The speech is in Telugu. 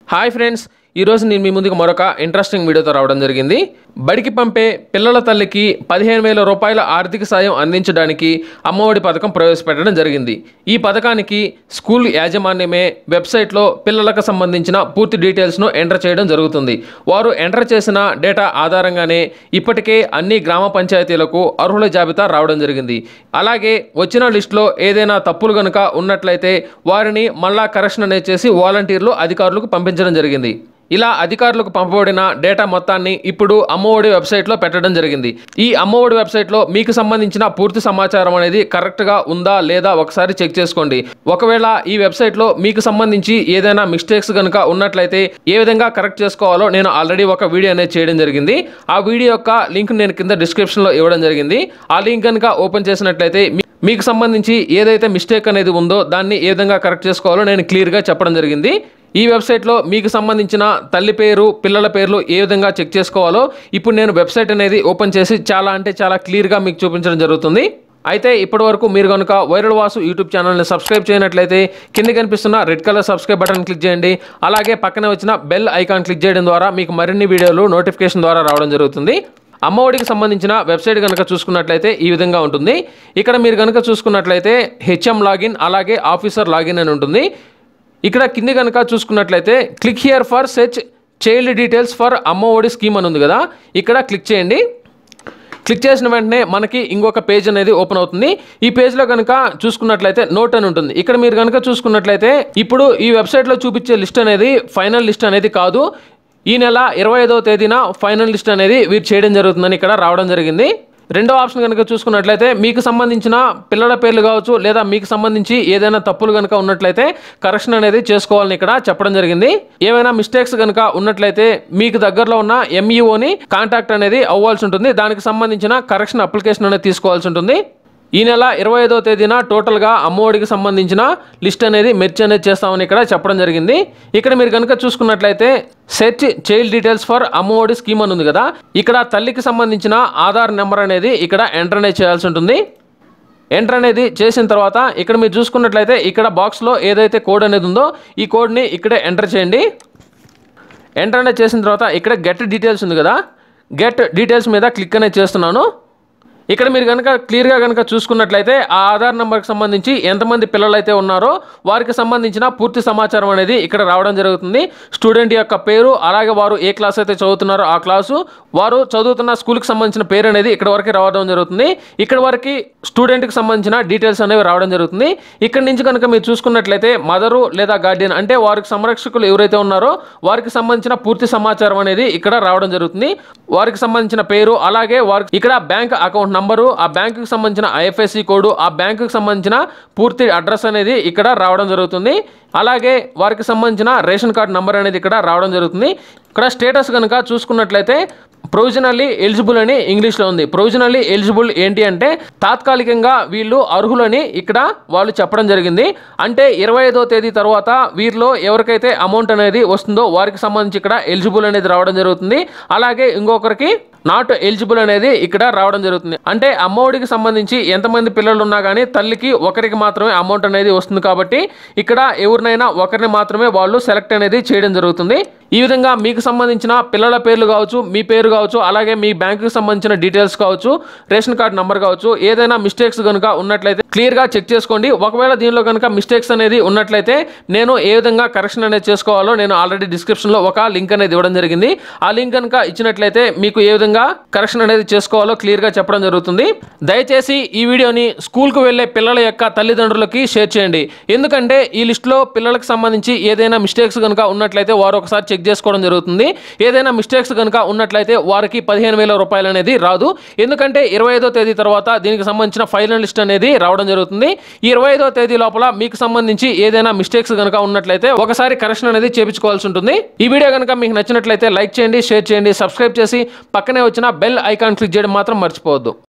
హాయ్ ఫ్రెండ్స్ ఈరోజు నేను మీ ముందుకు మరొక ఇంట్రెస్టింగ్ వీడియోతో రావడం జరిగింది బడికి పంపే పిల్లల తల్లికి పదిహేను వేల రూపాయల ఆర్థిక సాయం అందించడానికి అమ్మఒడి పథకం ప్రవేశపెట్టడం జరిగింది ఈ పథకానికి స్కూల్ యాజమాన్యమే వెబ్సైట్లో పిల్లలకు సంబంధించిన పూర్తి డీటెయిల్స్ను ఎంటర్ చేయడం జరుగుతుంది వారు ఎంటర్ చేసిన డేటా ఆధారంగానే ఇప్పటికే అన్ని గ్రామ పంచాయతీలకు అర్హుల జాబితా రావడం జరిగింది అలాగే వచ్చిన లిస్టులో ఏదైనా తప్పులు గనుక ఉన్నట్లయితే వారిని మళ్ళా కరెక్షన్ అనేది చేసి వాలంటీర్లు అధికారులకు పంపించడం జరిగింది ఇలా అధికారులకు పంపబడిన డేటా మొత్తాన్ని ఇప్పుడు అమ్మఒడి వెబ్సైట్లో పెట్టడం జరిగింది ఈ అమ్మఒడి వెబ్సైట్లో మీకు సంబంధించిన పూర్తి సమాచారం అనేది కరెక్ట్గా ఉందా లేదా ఒకసారి చెక్ చేసుకోండి ఒకవేళ ఈ వెబ్సైట్లో మీకు సంబంధించి ఏదైనా మిస్టేక్స్ కనుక ఉన్నట్లయితే ఏ విధంగా కరెక్ట్ చేసుకోవాలో నేను ఆల్రెడీ ఒక వీడియో అనేది చేయడం జరిగింది ఆ వీడియో యొక్క లింక్ నేను కింద డిస్క్రిప్షన్లో ఇవ్వడం జరిగింది ఆ లింక్ కనుక ఓపెన్ చేసినట్లయితే మీ- మీకు సంబంధించి ఏదైతే మిస్టేక్ అనేది ఉందో దాన్ని ఏ విధంగా కరెక్ట్ చేసుకోవాలో నేను క్లియర్గా చెప్పడం జరిగింది ఈ వెబ్సైట్లో మీకు సంబంధించిన తల్లి పేరు పిల్లల పేర్లు ఏ విధంగా చెక్ చేసుకోవాలో ఇప్పుడు నేను వెబ్సైట్ అనేది ఓపెన్ చేసి చాలా అంటే చాలా క్లియర్గా మీకు చూపించడం జరుగుతుంది అయితే ఇప్పటి వరకు మీరు కనుక వైరల్ వాసు యూట్యూబ్ ఛానల్ని సబ్స్క్రైబ్ చేయనట్లయితే కింద కనిపిస్తున్న red colour subscribe button click చేయండి అలాగే పక్కనే వచ్చిన బెల్ ఐకాన్ క్లిక్ చేయడం ద్వారా మీకు మరిన్ని వీడియోలు నోటిఫికేషన్ ద్వారా రావడం జరుగుతుంది అమ్మఒడికి సంబంధించిన వెబ్సైట్ కనుక చూసుకున్నట్లయితే ఈ విధంగా ఉంటుంది ఇక్కడ మీరు కనుక చూసుకున్నట్లయితే హెచ్ఎం లాగిన్ అలాగే ఆఫీసర్ లాగిన్ అని ఉంటుంది ఇక్కడ కింది కనుక చూసుకున్నట్లయితే click here for search child details for Amma Vodi scheme అని ఉంది కదా ఇక్కడ క్లిక్ చేయండి క్లిక్ చేసిన వెంటనే మనకి ఇంకొక పేజ్ అనేది ఓపెన్ అవుతుంది ఈ పేజ్లో కనుక చూసుకున్నట్లయితే నోట్ అని ఉంటుంది ఇక్కడ మీరు కనుక చూసుకున్నట్లయితే ఇప్పుడు ఈ వెబ్సైట్లో చూపించే లిస్ట్ అనేది ఫైనల్ లిస్ట్ అనేది కాదు ఈ నెల ఇరవై ఐదవ తేదీన ఫైనల్ లిస్ట్ అనేది వీరు చేయడం జరుగుతుందని ఇక్కడ రావడం జరిగింది రెండో ఆప్షన్ కనుక చూసుకున్నట్లయితే మీకు సంబంధించిన పిల్లల పేర్లు కావచ్చు లేదా మీకు సంబంధించి ఏదైనా తప్పులు కనుక ఉన్నట్లయితే కరెక్షన్ అనేది చేసుకోవాలని ఇక్కడ చెప్పడం జరిగింది ఏమైనా మిస్టేక్స్ కనుక ఉన్నట్లయితే మీకు దగ్గరలో ఉన్న ఎంఈఓని కాంటాక్ట్ అనేది అవ్వాల్సి ఉంటుంది దానికి సంబంధించిన కరెక్షన్ అప్లికేషన్ అనేది తీసుకోవాల్సి ఉంటుంది ఈ నెల ఇరవై ఐదో తేదీన టోటల్గా అమ్మఒడికి సంబంధించిన లిస్ట్ అనేది మెర్చ్ అనేది చేస్తామని ఇక్కడ చెప్పడం జరిగింది ఇక్కడ మీరు కనుక చూసుకున్నట్లయితే search child details for Amma Vodi scheme అని ఉంది కదా ఇక్కడ తల్లికి సంబంధించిన ఆధార్ నెంబర్ అనేది ఇక్కడ ఎంటర్ అనేది చేయాల్సి ఉంటుంది ఎంటర్ అనేది చేసిన తర్వాత ఇక్కడ మీరు చూసుకున్నట్లయితే ఇక్కడ బాక్స్లో ఏదైతే కోడ్ అనేది ఉందో ఈ కోడ్ని ఇక్కడే ఎంటర్ చేయండి ఎంటర్ అనేది చేసిన తర్వాత ఇక్కడ గెట్ డీటెయిల్స్ ఉంది కదా గెట్ డీటెయిల్స్ మీద క్లిక్ అనేది చేస్తున్నాను ఇక్కడ మీరు కనుక క్లియర్గా కనుక చూసుకున్నట్లయితే ఆ ఆధార్ నెంబర్కి సంబంధించి ఎంతమంది పిల్లలు అయితే ఉన్నారో వారికి సంబంధించిన పూర్తి సమాచారం అనేది ఇక్కడ రావడం జరుగుతుంది స్టూడెంట్ యొక్క పేరు అలాగే వారు ఏ క్లాస్ అయితే చదువుతున్నారో ఆ క్లాసు వారు చదువుతున్న స్కూల్కి సంబంధించిన పేరు అనేది ఇక్కడ వరకు రావడం జరుగుతుంది ఇక్కడ వరకు స్టూడెంట్కి సంబంధించిన డీటెయిల్స్ అనేవి రావడం జరుగుతుంది ఇక్కడ నుంచి కనుక మీరు చూసుకున్నట్లయితే మదరు లేదా గార్డియన్ అంటే వారికి సంరక్షకులు ఎవరైతే ఉన్నారో వారికి సంబంధించిన పూర్తి సమాచారం అనేది ఇక్కడ రావడం జరుగుతుంది వారికి సంబంధించిన పేరు అలాగే వారికి ఇక్కడ బ్యాంక్ అకౌంట్ నంబరు ఆ బ్యాంకుకి సంబంధించిన ఐఎఫ్ఎస్సి కోడ్ ఆ బ్యాంకుకి సంబంధించిన పూర్తి అడ్రస్ అనేది ఇక్కడ రావడం జరుగుతుంది అలాగే వారికి సంబంధించిన రేషన్ కార్డ్ నంబర్ అనేది ఇక్కడ రావడం జరుగుతుంది ఇక్కడ స్టేటస్ కనుక చూసుకున్నట్లయితే ప్రొవిజనల్లీ ఎలిజిబుల్ అని ఇంగ్లీష్లో ఉంది ప్రొవిజనల్లీ ఎలిజిబుల్ ఏంటి అంటే తాత్కాలికంగా వీళ్ళు అర్హులని ఇక్కడ వాళ్ళు చెప్పడం జరిగింది అంటే ఇరవై ఐదో తేదీ తర్వాత వీరిలో ఎవరికైతే అమౌంట్ అనేది వస్తుందో వారికి సంబంధించి ఇక్కడ ఎలిజిబుల్ అనేది రావడం జరుగుతుంది అలాగే ఇంకొకరికి నాట్ ఎలిజిబుల్ అనేది ఇక్కడ రావడం జరుగుతుంది అంటే అమ్మఒడికి సంబంధించి ఎంతమంది పిల్లలు ఉన్నా కానీ తల్లికి ఒకరికి మాత్రమే అమౌంట్ అనేది వస్తుంది కాబట్టి ఇక్కడ ఎవరినైనా ఒకరిని మాత్రమే వాళ్ళు సెలెక్ట్ అనేది చేయడం జరుగుతుంది ఈ విధంగా మీకు సంబంధించిన పిల్లల పేర్లు కావచ్చు మీ పేరు కావచ్చు అలాగే మీ బ్యాంకుకి సంబంధించిన డీటెయిల్స్ కావచ్చు రేషన్ కార్డ్ నంబర్ కావచ్చు ఏదైనా మిస్టేక్స్ కనుక ఉన్నట్లయితే క్లియర్గా చెక్ చేసుకోండి ఒకవేళ దీనిలో కనుక మిస్టేక్స్ అనేది ఉన్నట్లయితే నేను ఏ విధంగా కరెక్షన్ అనేది చేసుకోవాలో నేను ఆల్రెడీ డిస్క్రిప్షన్లో ఒక లింక్ అనేది ఇవ్వడం జరిగింది ఆ లింక్ కనుక ఇచ్చినట్లయితే మీకు ఏ విధంగా కరెక్షన్ అనేది చేసుకోవాలో క్లియర్గా చెప్పడం జరుగుతుంది దయచేసి ఈ వీడియోని స్కూల్కు వెళ్ళే పిల్లల యొక్క తల్లిదండ్రులకి షేర్ చేయండి ఎందుకంటే ఈ లిస్ట్లో పిల్లలకు సంబంధించి ఏదైనా మిస్టేక్స్ కనుక ఉన్నట్లయితే వారు ఒకసారి చెక్ చేసుకోవడం జరుగుతుంది ఏదైనా మిస్టేక్స్ కనుక ఉన్నట్లయితే వారికి పదిహేను వేల రూపాయలు అనేది రాదు ఎందుకంటే ఇరవై ఐదో తేదీ తర్వాత దీనికి సంబంధించిన ఫైనల్ లిస్ట్ అనేది రావడం జరుగుతుంది ఈ ఇరవై ఐదో తేదీ లోపల మీకు సంబంధించి ఏదైనా మిస్టేక్స్ కనుక ఉన్నట్లయితే ఒకసారి కరెక్షన్ అనేది చేపించుకోవాల్సి ఉంటుంది ఈ వీడియో కనుక మీకు నచ్చినట్లయితే లైక్ చేయండి షేర్ చేయండి సబ్స్క్రైబ్ చేసి పక్కనే వచ్చిన బెల్ ఐకాన్ క్లిక్ చేయడం మాత్రం మర్చిపోవద్దు